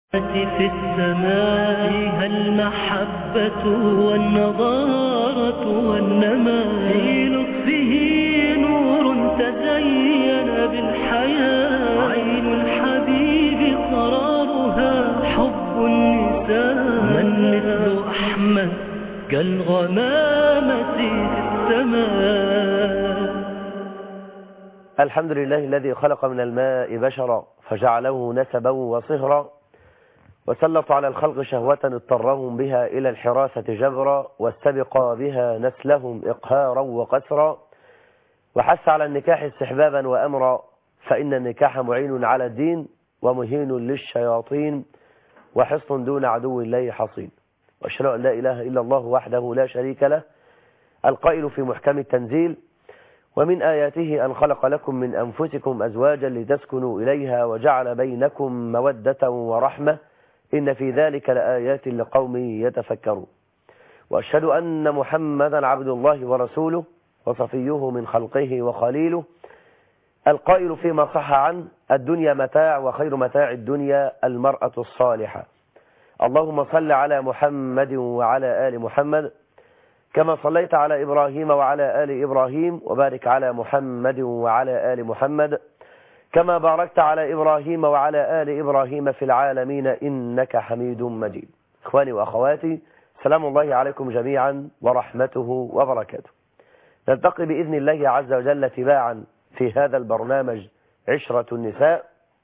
في السماء فيها المحبة والنضارة والنماء في لطفه نور تزين بالحياة عين الحبيب قرارها حب النساء من مثل أحمد كالغمامة في السماء الحمد لله الذي خلق من الماء بشرا فجعله نسبا وصهرا وسلط على الخلق شهوة اضطرهم بها إلى الحراسة جبرا واستبقى بها نسلهم إقهارا وقسرا وحث على النكاح استحبابا وأمرا فإن النكاح معين على الدين ومهين للشياطين وحصن دون عدو الله حصين وأشهد أن لا إله إلا الله وحده لا شريك له القائل في محكم التنزيل ومن آياته أن خلق لكم من أنفسكم أزواجا لتسكنوا إليها وجعل بينكم مودة ورحمة إن في ذلك لآيات لقوم يتفكرون وأشهد أن محمدا عبد الله ورسوله وصفيه من خلقه وخليله القائل فيما صح عنه الدنيا متاع وخير متاع الدنيا المرأة الصالحة اللهم صل على محمد وعلى آل محمد كما صليت على إبراهيم وعلى آل إبراهيم وبارك على محمد وعلى آل محمد كما باركت على إبراهيم وعلى آل إبراهيم في العالمين إنك حميد مجيد إخواني وأخواتي سلام الله عليكم جميعا ورحمته وبركاته نلتقي بإذن الله عز وجل تباعا في هذا البرنامج عشرة النساء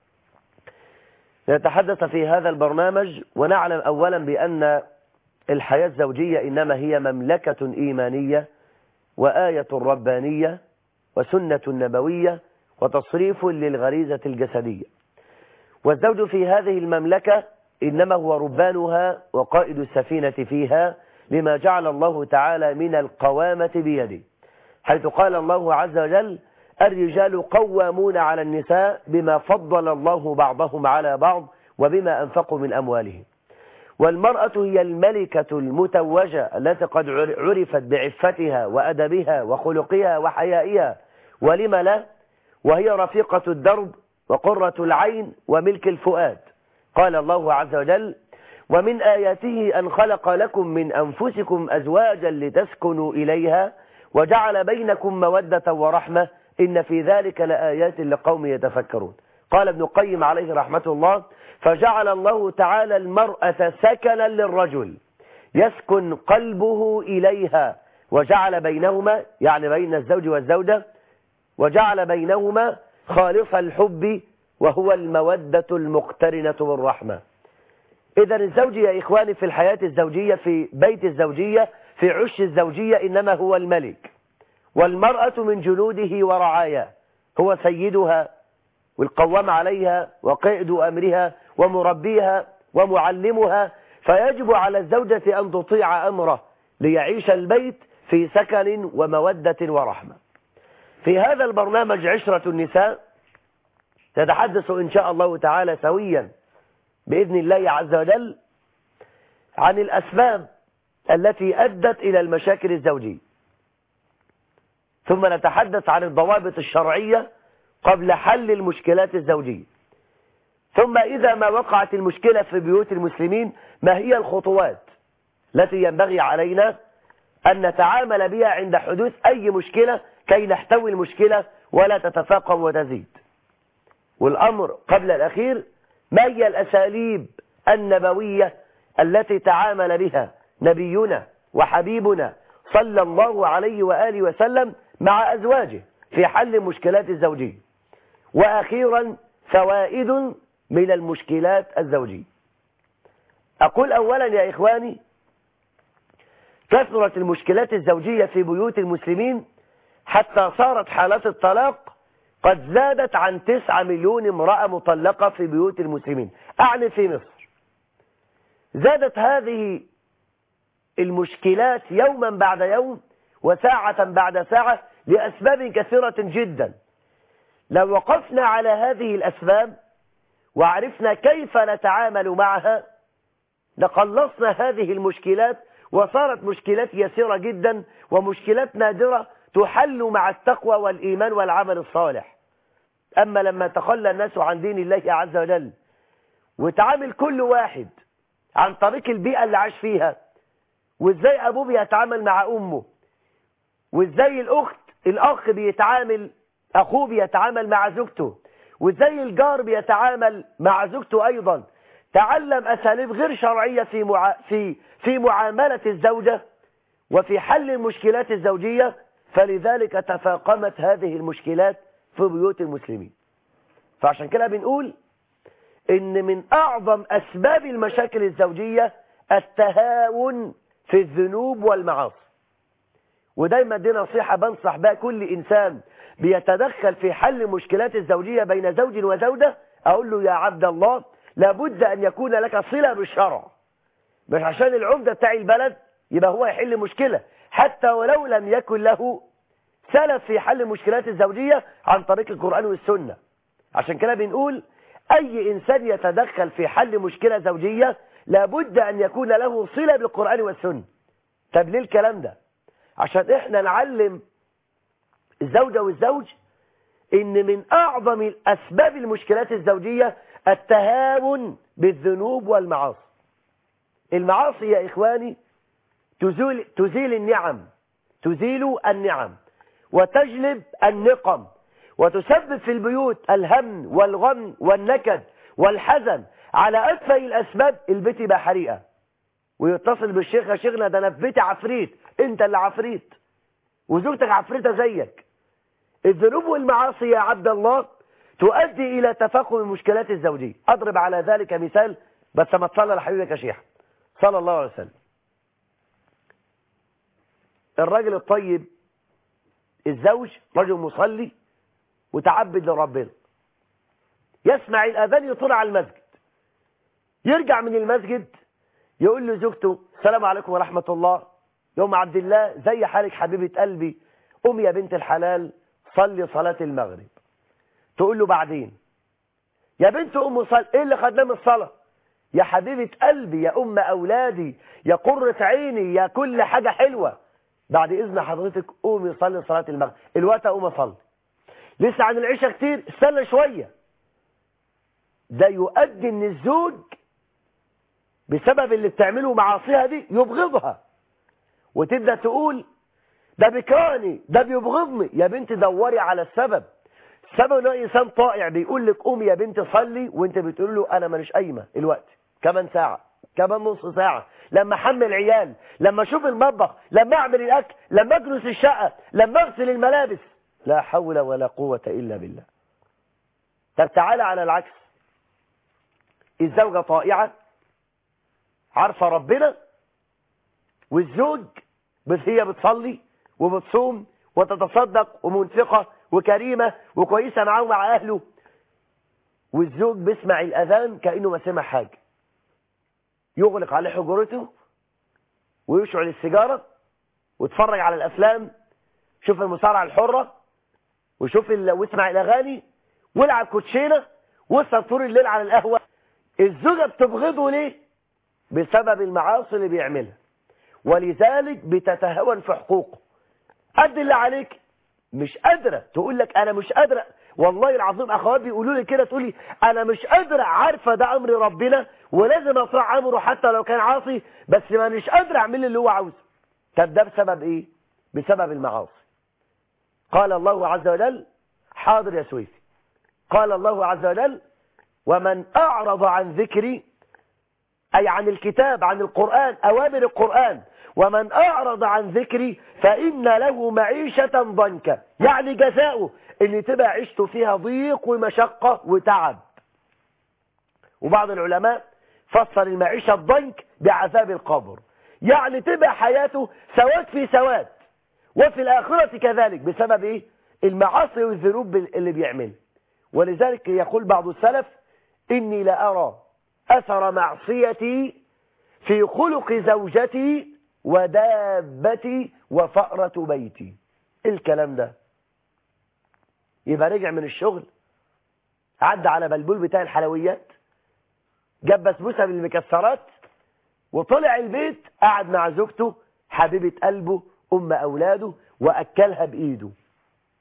نتحدث في هذا البرنامج ونعلم أولا بأن الحياة الزوجية إنما هي مملكة إيمانية وآية ربانية وسنة نبوية وتصريف للغريزة الجسدية والزوج في هذه المملكة إنما هو ربانها وقائد السفينة فيها لما جعل الله تعالى من القوامة بيده حيث قال الله عز وجل الرجال قوامون على النساء بما فضل الله بعضهم على بعض وبما أنفقوا من أموالهم والمرأة هي الملكة المتوجة التي قد عرفت بعفتها وأدبها وخلقها وحيائها ولم لا وهي رفيقة الدرب وقرة العين وملك الفؤاد قال الله عز وجل ومن آياته أن خلق لكم من أنفسكم أزواجا لتسكنوا إليها وجعل بينكم مودة ورحمة إن في ذلك لآيات لقوم يتفكرون قال ابن القيم عليه رحمة الله فجعل الله تعالى المرأة سكنا للرجل يسكن قلبه إليها وجعل بينهما يعني بين الزوج والزوجة وجعل بينهما خالص الحب وهو المودة المقترنة بالرحمة إذا الزوج يا إخواني في الحياة الزوجية في بيت الزوجية في عش الزوجية إنما هو الملك والمرأة من جنوده ورعاياه هو سيدها والقوام عليها وقائد أمرها ومربيها ومعلمها فيجب على الزوجة أن تطيع أمره ليعيش البيت في سكن ومودة ورحمة في هذا البرنامج عشرة النساء تتحدث إن شاء الله تعالى سويا بإذن الله عز وجل عن الأسباب التي أدت إلى المشاكل الزوجية ثم نتحدث عن الضوابط الشرعية قبل حل المشكلات الزوجية ثم إذا ما وقعت المشكلة في بيوت المسلمين ما هي الخطوات التي ينبغي علينا أن نتعامل بها عند حدوث أي مشكلة كي نحتوي المشكلة ولا تتفاقم وتزيد والأمر قبل الأخير ما هي الأساليب النبوية التي تعامل بها نبينا وحبيبنا صلى الله عليه وآله وسلم مع أزواجه في حل المشكلات الزوجية وأخيرا فوائد من المشكلات الزوجية أقول أولا يا إخواني كثرت المشكلات الزوجية في بيوت المسلمين حتى صارت حالات الطلاق قد زادت عن تسعة مليون امرأة مطلقة في بيوت المسلمين أعني في مصر زادت هذه المشكلات يوما بعد يوم وساعة بعد ساعة لأسباب كثيرة جدا لو وقفنا على هذه الأسباب وعرفنا كيف نتعامل معها لقلصنا هذه المشكلات وصارت مشكلات يسيرة جدا ومشكلات نادرة تحل مع التقوى والإيمان والعمل الصالح أما لما تخلى الناس عن دين الله عز وجل وتعامل كل واحد عن طريق البيئة اللي عاش فيها وازاي ابوه بيتعامل مع امه وازاي الاخت الاخ بيتعامل اخوه بيتعامل مع زوجته وازاي الجار بيتعامل مع زوجته ايضا تعلم اساليب غير شرعية في مع... في في معاملة الزوجة وفي حل المشكلات الزوجية فلذلك تفاقمت هذه المشكلات في بيوت المسلمين فعشان كده بنقول ان من اعظم اسباب المشاكل الزوجية التهاون في الذنوب والمعاصي ودايما دي نصيحة بنصح بها كل انسان بيتدخل في حل المشكلات الزوجية بين زوج وزوجة اقول له يا عبد الله لابد ان يكون لك صلة بالشرع مش عشان العمدة بتاع البلد يبقى هو يحل مشكلة حتى ولو لم يكن له سلف في حل المشكلات الزوجية عن طريق القرآن والسنة عشان كده بنقول أي إنسان يتدخل في حل مشكلة زوجية لابد أن يكون له صلة بالقرآن والسنة طب ليه الكلام ده عشان إحنا نعلم الزوجة والزوج إن من أعظم الأسباب المشكلات الزوجية التهاون بالذنوب والمعاصي المعاصي يا إخواني تزيل, تزيل النعم تزيل النعم وتجلب النقم وتسبب في البيوت الهم والغم والنكد والحزن على أدفع الأسباب البيت يبقى حريقة ويتصل بالشيخ يا شيخنا ده أنا في بيتي عفريت أنت اللي عفريت وزوجتك عفريتة زيك الذنوب والمعاصي يا عبد الله تؤدي إلى تفاقم المشكلات الزوجية أضرب على ذلك مثال بس ما تصلى لحبيبك يا شيخ صلى الله عليه وسلم الراجل الطيب الزوج رجل مصلي متعبد لربنا يسمع الأذان يطلع على المسجد يرجع من المسجد يقول لزوجته السلام عليكم ورحمة الله يوم عبد الله زي حالك حبيبة قلبي قوم يا بنت الحلال صلي صلاة المغرب تقول له بعدين يا بنت أم صل إيه اللي خدناه من الصلاة يا حبيبة قلبي يا أم أولادي يا قرة عيني يا كل حاجة حلوة بعد إذن حضرتك قومي صلي صلاة المغرب الوقت أقوم أصلي لسه عن العشاء كتير استنى شوية ده يؤدي ان الزوج بسبب اللي بتعمله معاصيها دي يبغضها وتبدأ تقول ده بيكرهني ده بيبغضني يا بنت دوري على السبب السبب انه انسان طائع بيقول لك قومي يا بنت صلي وانت بتقول له انا مانيش قايمه الوقت كمان ساعه كمان نص ساعه لما احمل عيال لما اشوف المطبخ لما اعمل الاكل لما اكنس الشقه لما اغسل الملابس لا حول ولا قوه الا بالله طب تعالى على العكس الزوجه طائعه عارفه ربنا والزوج بس هي بتصلي وبتصوم وتتصدق ومنفقه وكريمة وكويسة معاه ومع أهله والزوج بيسمع الأذان كأنه ما سمع حاجة يغلق عليه حجرته ويشعل السيجارة ويتفرج على الأفلام شوف المصارعة الحرة وشوف ال... واسمع الأغاني والعب كوتشينة واسهر طول الليل على القهوة الزوجة بتبغضه ليه؟ بسبب المعاصي اللي بيعملها ولذلك بتتهاون في حقوقه قد اللي عليك مش قادرة تقول لك انا مش قادرة والله العظيم اخوات بيقولوا لي كده تقول لي انا مش قادرة عارفة ده امر ربنا ولازم اطرح امره حتى لو كان عاصي بس ما مش قادرة اعمل اللي هو عاوزه طب ده بسبب ايه بسبب المعاصي قال الله عز وجل حاضر يا سويفي قال الله عز وجل ومن اعرض عن ذكري اي عن الكتاب عن القرآن اوامر القرآن ومن أعرض عن ذكري فإن له معيشة ضنكا يعني جزاؤه اللي تبقى عيشته فيها ضيق ومشقة وتعب وبعض العلماء فسر المعيشة الضنك بعذاب القبر يعني تبقى حياته سواد في سواد وفي الآخرة كذلك بسبب إيه؟ المعاصي والذنوب اللي بيعمل ولذلك يقول بعض السلف إني لأرى أثر معصيتي في خلق زوجتي ودابتي وفأرة بيتي الكلام ده يبقى رجع من الشغل عدى على بلبول بتاع الحلويات جاب بسبوسه بالمكسرات وطلع البيت قعد مع زوجته حبيبة قلبه أم أولاده وأكلها بإيده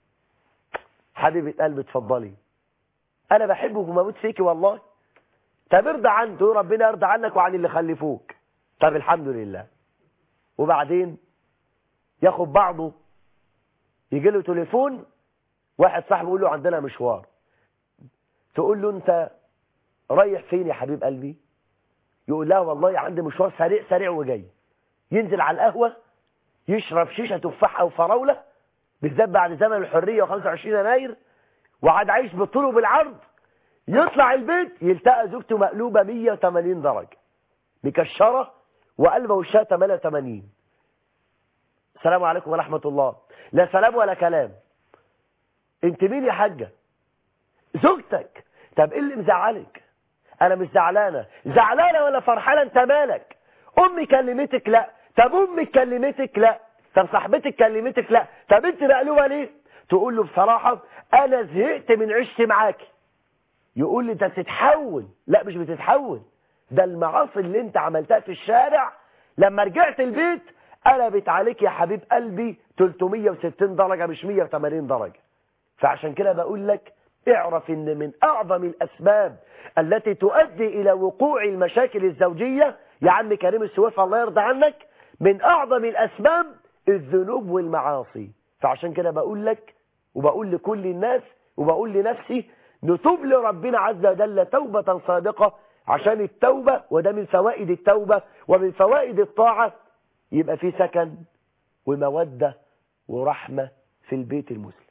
حبيبة قلبي اتفضلي أنا بحبك وموت فيكي والله طب ارضى عنه تقول ربنا يرضى عنك وعن اللي خلفوك طب الحمد لله وبعدين ياخد بعضه يجي له تليفون واحد صاحبه يقول له عندنا مشوار تقول له انت رايح فين يا حبيب قلبي يقول لها والله عندي مشوار سريع سريع وجاي ينزل على القهوة يشرب شيشة تفاح أو فراولة بالذات بعد زمن الحرية و25 يناير وعاد عايش بالطول وبالعرض يطلع البيت يلتقى زوجته مقلوبة 180 درجة مكشرة وقلبه وشها 88 السلام عليكم ورحمة الله لا سلام ولا كلام انت مين يا حاجة زوجتك طب ايه اللي مزعلك انا مش زعلانة زعلانة ولا فرحانة انت مالك امي كلمتك لا طب امك كلمتك لا طب صاحبتك كلمتك لا طب انت مقلوبة ليه تقول له بصراحة انا زهقت من عشتي معاكي يقول لي انت بتتحول لا مش بتتحول ده المعاصي اللي انت عملتها في الشارع لما رجعت البيت قلبت عليك يا حبيب قلبي 360 درجة مش 180 درجة فعشان كده بقول لك اعرف ان من اعظم الاسباب التي تؤدي الى وقوع المشاكل الزوجية يا عم كريم السويف الله يرضى عنك من اعظم الاسباب الذنوب والمعاصي فعشان كده بقول لك وبقول لكل الناس وبقول لنفسي نتوب لربنا عز وجل توبة صادقة عشان التوبة وده من فوائد التوبة ومن فوائد الطاعة يبقى في سكن ومودة ورحمة في البيت المسلم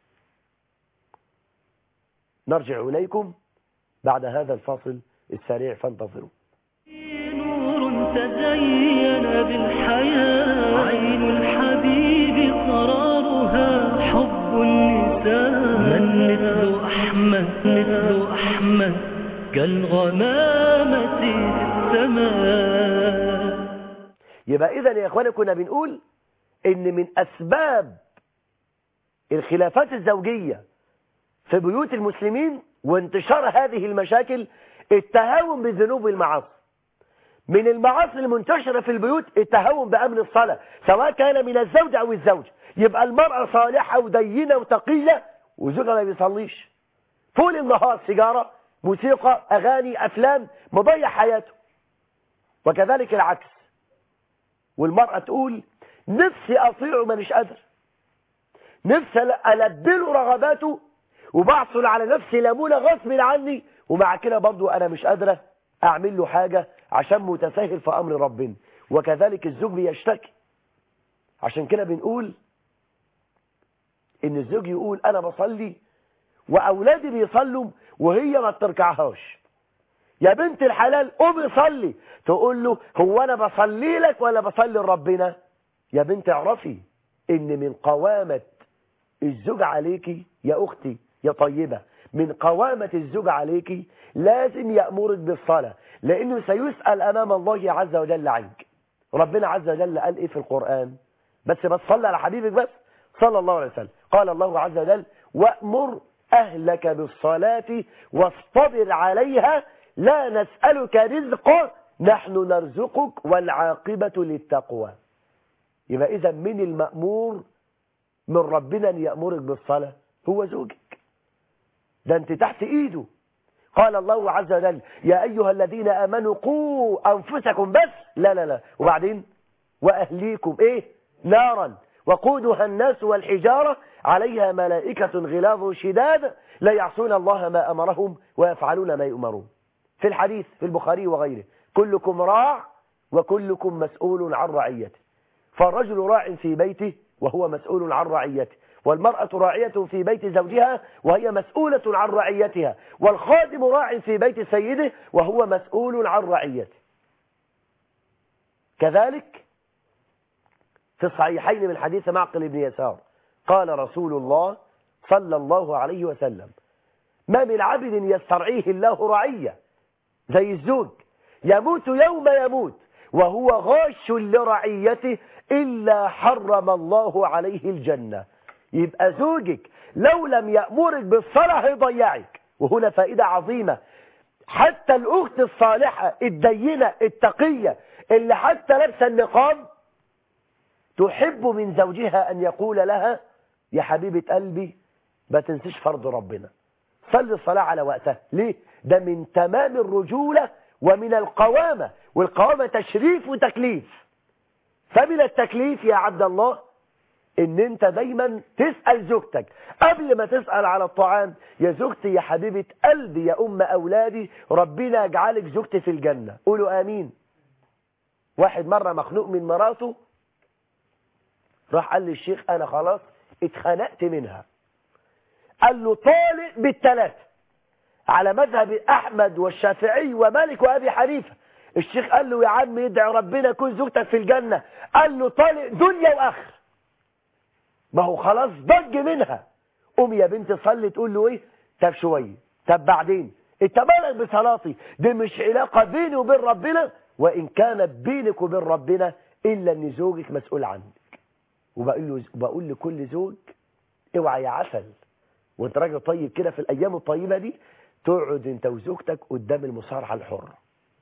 نرجع إليكم بعد هذا الفاصل السريع فانتظروا نور تزين بالحياة عين الحبيب قرارها حب النساء من مثل أحمد مثل أحمد كالغمامة في السماء يبقى إذا يا إخواني كنا بنقول إن من أسباب الخلافات الزوجية في بيوت المسلمين وانتشار هذه المشاكل التهاون بالذنوب والمعاصي من المعاصي المنتشرة في البيوت التهاون بأمن الصلاة سواء كان من الزوج أو الزوج يبقى المرأة صالحة ودينة وتقية وزوجها ما بيصليش طول النهار سيجارة موسيقى أغاني أفلام مضيع حياته وكذلك العكس والمرأة تقول نفسي أطيعه مانيش قادر نفسي ألبله رغباته وبحصل على نفسي ليمونة غصب عني ومع كده برضو أنا مش قادرة أعمل له حاجة عشان متساهل في أمر ربنا وكذلك الزوج بيشتكي عشان كده بنقول إن الزوج يقول أنا بصلي وأولادي بيصلوا وهي ما بتركعهاش يا بنت الحلال قومي صلي تقول له هو أنا بصلي لك ولا بصلي لربنا يا بنت اعرفي إن من قوامة الزوج عليكي يا أختي يا طيبة من قوامة الزوج عليك لازم يأمرك بالصلاة لأنه سيسأل أمام الله عز وجل عنك ربنا عز وجل قال إيه في القرآن بس بس صلى على حبيبك بس صلى الله عليه وسلم قال الله عز وجل وأمر أهلك بالصلاة واصطبر عليها لا نسألك رزقا نحن نرزقك والعاقبة للتقوى يبقى إذا من المأمور من ربنا أن يأمرك بالصلاة هو زوجك ده انت تحت ايده قال الله عز وجل يا ايها الذين امنوا قوا انفسكم بس لا لا لا وبعدين واهليكم ايه نارا وقودها الناس والحجارة عليها ملائكة غلاظ شداد لا يعصون الله ما امرهم ويفعلون ما يؤمرون في الحديث في البخاري وغيره كلكم راع وكلكم مسؤول عن رعيته فالرجل راع في بيته وهو مسؤول عن رعيته والمرأة راعية في بيت زوجها وهي مسؤولة عن رعيتها والخادم راع في بيت سيده وهو مسؤول عن رعيته كذلك في الصحيحين من حديث معقل بن يسار قال رسول الله صلى الله عليه وسلم ما من عبد يسترعيه الله رعية زي الزوج يموت يوم يموت وهو غاش لرعيته إلا حرم الله عليه الجنة يبقى زوجك لو لم يأمرك بالصلاة هيضيعك وهنا فائدة عظيمة حتى الأخت الصالحة الدينة التقية اللي حتى لابسه النقاب تحب من زوجها أن يقول لها يا حبيبة قلبي ما تنسيش فرض ربنا صلي الصلاة على وقتها ليه؟ ده من تمام الرجولة ومن القوامة والقوامة تشريف وتكليف فمن التكليف يا عبد الله ان انت دايما تسأل زوجتك قبل ما تسأل على الطعام يا زوجتي يا حبيبة قلبي يا ام اولادي ربنا يجعلك زوجتي في الجنة قولوا امين واحد مرة مخنوق من مراته راح قال لي الشيخ انا خلاص اتخنقت منها قال له طالق بالثلاثة على مذهب احمد والشافعي ومالك وابي حنيفه الشيخ قال له يا عم يدعي ربنا يكون زوجتك في الجنة قال له طالق دنيا واخر ما هو خلاص ضج منها قوم يا بنت صلي تقول له ايه طب شويه طب بعدين انت مالك بصلاتي دي مش علاقه بيني وبين ربنا وان كانت بينك وبين ربنا الا ان زوجك مسؤول عنك وبقول له وبقول لكل زوج اوعى يا عسل وانت راجل طيب كده في الايام الطيبه دي تقعد انت وزوجتك قدام المصارعه الحره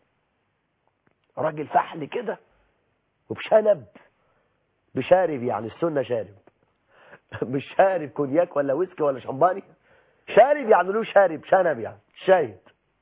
راجل فحل كده وبشنب بشارب يعني السنه شارب مش شارب كونياك ولا ويسكي ولا شمباني شارب يعني له شارب شنب يعني شاهد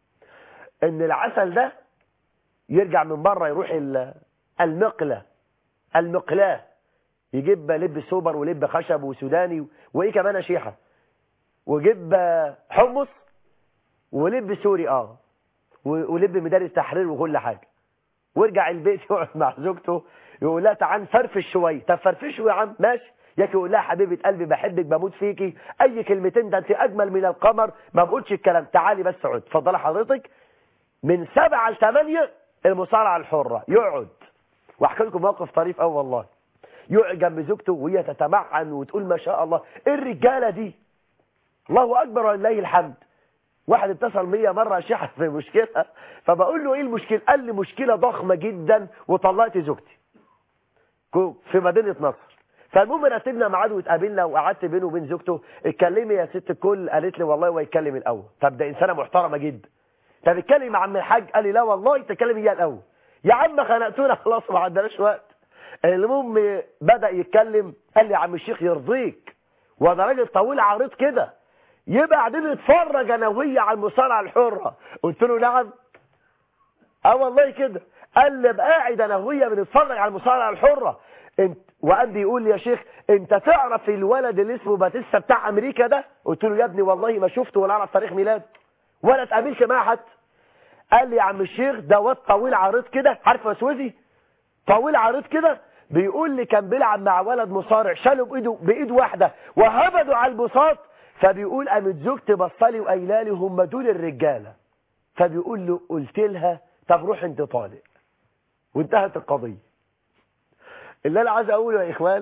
ان العسل ده يرجع من بره يروح المقلة المقلاة يجيب لب سوبر ولب خشب وسوداني وايه كمان شيحة ويجيب حمص ولب سوري اه ولب مدارس تحرير وكل حاجة ويرجع البيت يقعد مع زوجته يقول لها تعال نفرفش شويه طب فرفشوا يا عم ماشي ياكي يقول لها حبيبه قلبي بحبك بموت فيكي اي كلمتين ده انت اجمل من القمر ما بقولش الكلام تعالي بس اقعد اتفضلي حضرتك من سبعة لثمانية المصارعة الحرة يقعد واحكي لكم موقف طريف قوي والله يقعد جنب زوجته وهي تتمعن وتقول ما شاء الله ايه الرجاله دي الله اكبر ولله الحمد واحد اتصل بيا مرة شيحة في مشكلة فبقول له ايه المشكلة قال لي مشكلة ضخمة جدا وطلقت زوجتي في مدينة نصر فالمهم رتبنا ميعاد واتقابلنا وقعدت بينه وبين زوجته اتكلمي يا ست الكل قالت لي والله هو يتكلم الاول طب ده انسانه محترمه جدا طب اتكلم مع عم الحاج قال لي لا والله تكلم اياه الاول يا عم خنقتونا خلاص ما عندناش وقت المهم بدا يتكلم قال لي يا عم الشيخ يرضيك وانا راجل طويل عريض كده يبقى قاعدين نتفرج انا وهي على المصارعه الحره قلت له نعم اه والله كده قال لي ابقى قاعد انا وهي بنتفرج على المصارعه الحره انت وقال لي يقول لي يا شيخ انت تعرف الولد اللي اسمه باتيستا بتاع امريكا ده قلت له يا ابني والله ما شفته ولا اعرف تاريخ ميلاده ولا اتقابلش معاه حتى قال لي يا عم الشيخ ده واد طويل عريض كده عارف يا سويزي طويل عريض كده بيقول لي كان بيلعب مع ولد مصارع شاله بايده بايد واحده وهبدوا على البساط فبيقول قامت زوجتي بصلي وقايله لي هم دول الرجاله فبيقول له قلت لها طب روح انت طالق وانتهت القضيه اللي انا عايز اقوله يا اخواني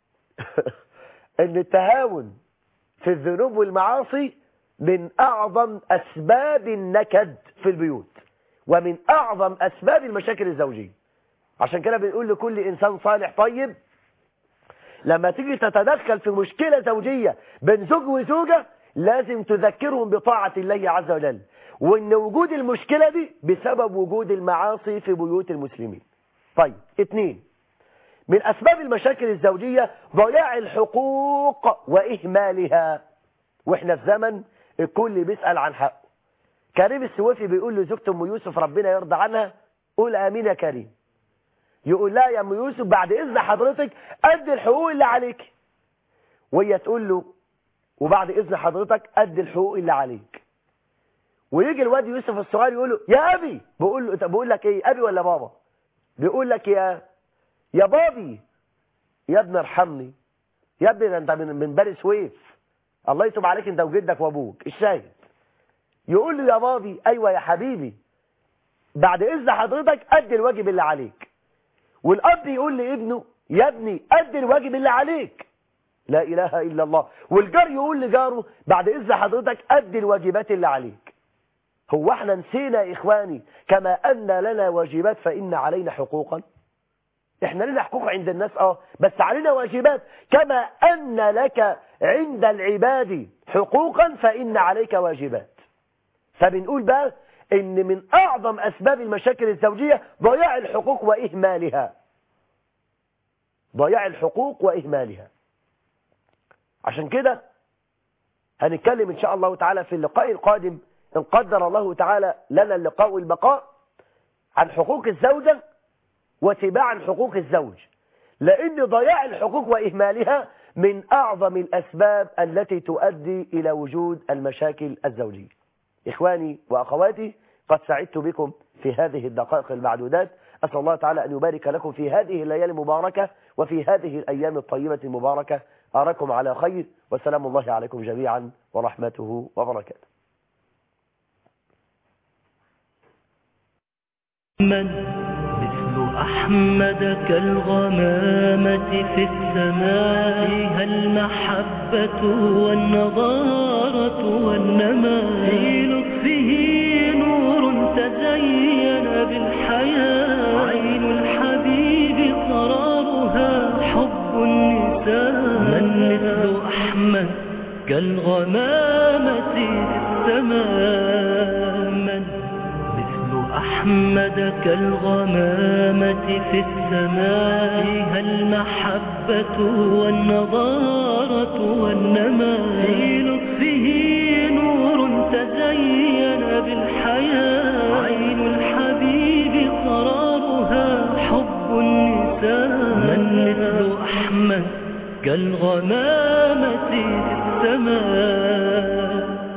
ان التهاون في الذنوب والمعاصي من اعظم اسباب النكد في البيوت ومن اعظم اسباب المشاكل الزوجيه عشان كده بنقول لكل انسان صالح طيب لما تيجي تتدخل في مشكله زوجيه بين زوج وزوجه لازم تذكرهم بطاعه الله عز وجل وان وجود المشكله دي بسبب وجود المعاصي في بيوت المسلمين طيب اتنين من أسباب المشاكل الزوجية ضياع الحقوق وإهمالها وإحنا في زمن الكل بيسأل عن حقه كريم السويفي بيقول لزوجته أم يوسف ربنا يرضى عنها قول آمين يا كريم يقول لها يا أم يوسف بعد إذن حضرتك قد الحقوق اللي عليك وهي تقول له وبعد إذن حضرتك قد الحقوق اللي عليك ويجي الواد يوسف الصغير يقول له يا أبي بقول له بقول لك إيه أبي ولا بابا بيقول لك يا يا بابي يا ابني ارحمني يا ابني ده انت من من بني سويف الله يتوب عليك انت وجدك وابوك الشاهد يقول له يا بابي ايوه يا حبيبي بعد اذن حضرتك ادي الواجب اللي عليك والاب يقول لابنه يا ابني ادي الواجب اللي عليك لا اله الا الله والجار يقول لجاره بعد اذن حضرتك ادي الواجبات اللي عليك هو احنا نسينا يا اخواني كما ان لنا واجبات فان علينا حقوقا احنا لنا حقوق عند الناس اه بس علينا واجبات كما ان لك عند العباد حقوقا فان عليك واجبات فبنقول بقى ان من اعظم اسباب المشاكل الزوجية ضياع الحقوق واهمالها ضياع الحقوق واهمالها عشان كده هنتكلم ان شاء الله تعالى في اللقاء القادم ان قدر الله تعالى لنا اللقاء والبقاء عن حقوق الزوجة وتباعا حقوق الزوج لأن ضياع الحقوق وإهمالها من أعظم الأسباب التي تؤدي إلى وجود المشاكل الزوجية إخواني وأخواتي قد سعدت بكم في هذه الدقائق المعدودات أسأل الله تعالى أن يبارك لكم في هذه الليالي المباركة وفي هذه الأيام الطيبة المباركة أراكم على خير وسلام الله عليكم جميعا ورحمته وبركاته من مثل أحمد كالغمامة في السماء فيها المحبة والنضارة والنماء في لطفه نور تزين بالحياة عين الحبيب قرارها حب النساء من مثل أحمد كالغمامة في السماء من مثل أحمد كالغمامة في السماء فيها المحبة والنضارة والنماء في لطفه نور تزين بالحياة عين الحبيب قرارها حب النساء من مثل أحمد كالغمامة في السماء